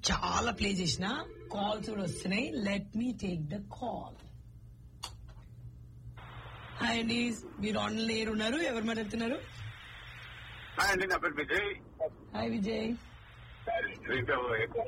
చాలా ప్లే చేసిన కాల్స్ కూడా వస్తున్నాయి let me take the call hi అండి మీరు ఆన్ లేరు ఉన్నారు ఎవరు మాట్లాడుతున్నారు హాయ్ అండి నా పేరు విజయ్ హాయ్ విజయ్ రేపు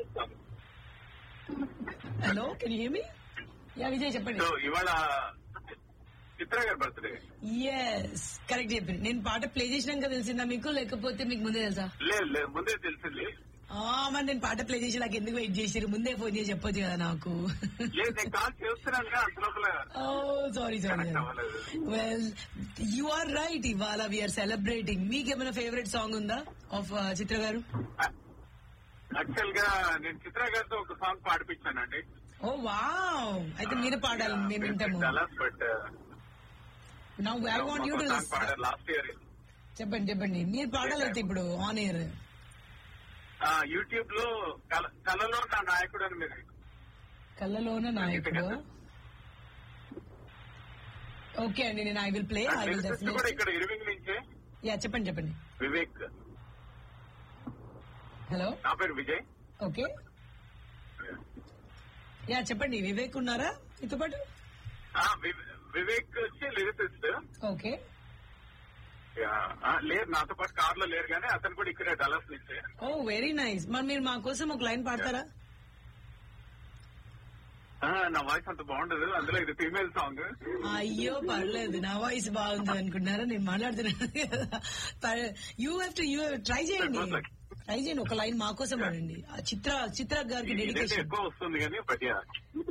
hello can you me yeah Vijay చెప్పండి సో ఇవాళ చిత్ర గారి బర్త్డే ఎస్ కరెక్ట్ చెప్పింది నేను పాట ప్లే చేసినాక తెలిసిందా మీకు లేకపోతే మీకు ముందే తెలుసా లేదు లేదు ముందే తెలిసింది ఆ, మరి నేను పాట ప్లే చేసి నాకు ఎందుకు వెయిట్ చేసిరు ముందే ఫోన్ చేసి చెప్పొచ్చు కదా నాకు లేదు నేను కాల్ చేస్తున్నాను అంత లోపల ఓ సారీ సారీ కనెక్ట్ అవ్వలేదు వెల్ యు ఆర్ రైట్ ఇవాళ వీఆర్ సెలబ్రేటింగ్ మీకేమైనా ఫేవరెట్ సాంగ్ ఉందా ఆఫ్ చిత్ర గారు యాక్చువల్ గా నేను చిత్ర గారితో ఒక సాంగ్ పాడిపించానండి ఓ వావ్ అయితే మీరు పాడాలి మేము వింటాము but now I want you to song పాడారు లాస్ట్ ఇయర్ చెప్పండి చెప్పండి మీరు పాడాలి అయితే ఇప్పుడు ఆన్ ఎయిర్ యూట్యూబ్ లో కల- కలలో నా నాయకుడు అని మీరు కళ్ళలోన నాయకుడు ఓకే అండి నేను I will play I will lyricist కూడా డెఫినెట్లీ ఇక్కడ ఇరవింగ్ నుంచే యా చెప్పండి చెప్పండి వివేక్ హలో నా పేరు విజయ్ ఓకే యా చెప్పండి వివేక్ ఉన్నారా మీతో పాటు ఆ, వి- వివేక్ వచ్చి లిరిసిస్ట్ ఓకే లేరు నాతో పాటు కార్ లో లేరు కానీ అతను కూడా ఇక్కడే డలస్ నుంచే ఓ వెరీ నైస్ మరి మీరు మా కోసం ఒక లైన్ పాడతారా ఆ, నా వాయిస్ అంత బాగుండదు అందులో ఇది ఫీమేల్ సాంగ్ అయ్యో పర్లేదు నా వాయిస్ బాగుంది అనుకున్నారా నేను మాట్లాడుతున్నాను you have to you try చేయండి ట్రై చేయండి ఒక లైన్ మా కోసం పాడండి ఆ చిత్ర చిత్ర గారికి ఇదైతే డెడికేషన్ ఎక్కువ వస్తుంది కానీ బట్ యా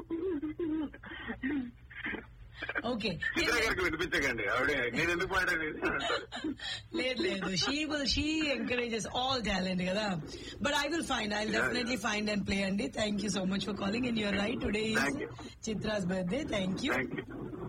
ఓకే చిత్ర గారికి వినిపించకండి ఆవిడ నేను ఎందుకు పాడాను ఇది అంటారు. లేదు లేదు she will she encourages all talent కదా but I will find I will Yeah, definitely find and play అండి thank you so much for calling and you're right today Thank you. Chitra's birthday thank you thank you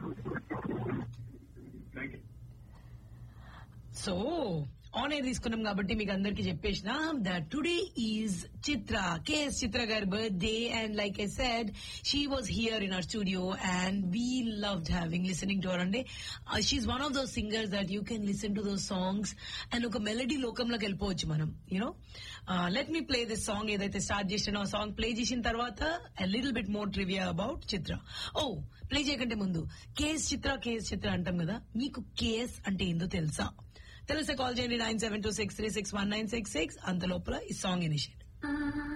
thank you so on air తీసుకున్నాం కాబట్టి మీకు అందరికి చెప్పేసిన that today is Chitra KS Chitra గారి birthday and like I said she was here in our studio and we loved having listening to our అంటే she one of those singers that you can listen to those songs and ఒక melody లోకంలోకి వెళ్ళిపోవచ్చు మనం you know let me play this song ఏదైతే start చేసినా ఆ song play చేసిన తర్వాత little bit more trivia about Chitra ఓ ప్లే చేయకంటే ముందు కేఎస్ చిత్ర కేఎస్ చిత్ర అంటాం కదా మీకు కేఎస్ అంటే ఏందో తెలుసా తెలిస్తే కాల్ చేయండి nine seven two six three six one nine six six అంత లోపల ఈ సాంగ్ ఇనిషియేట్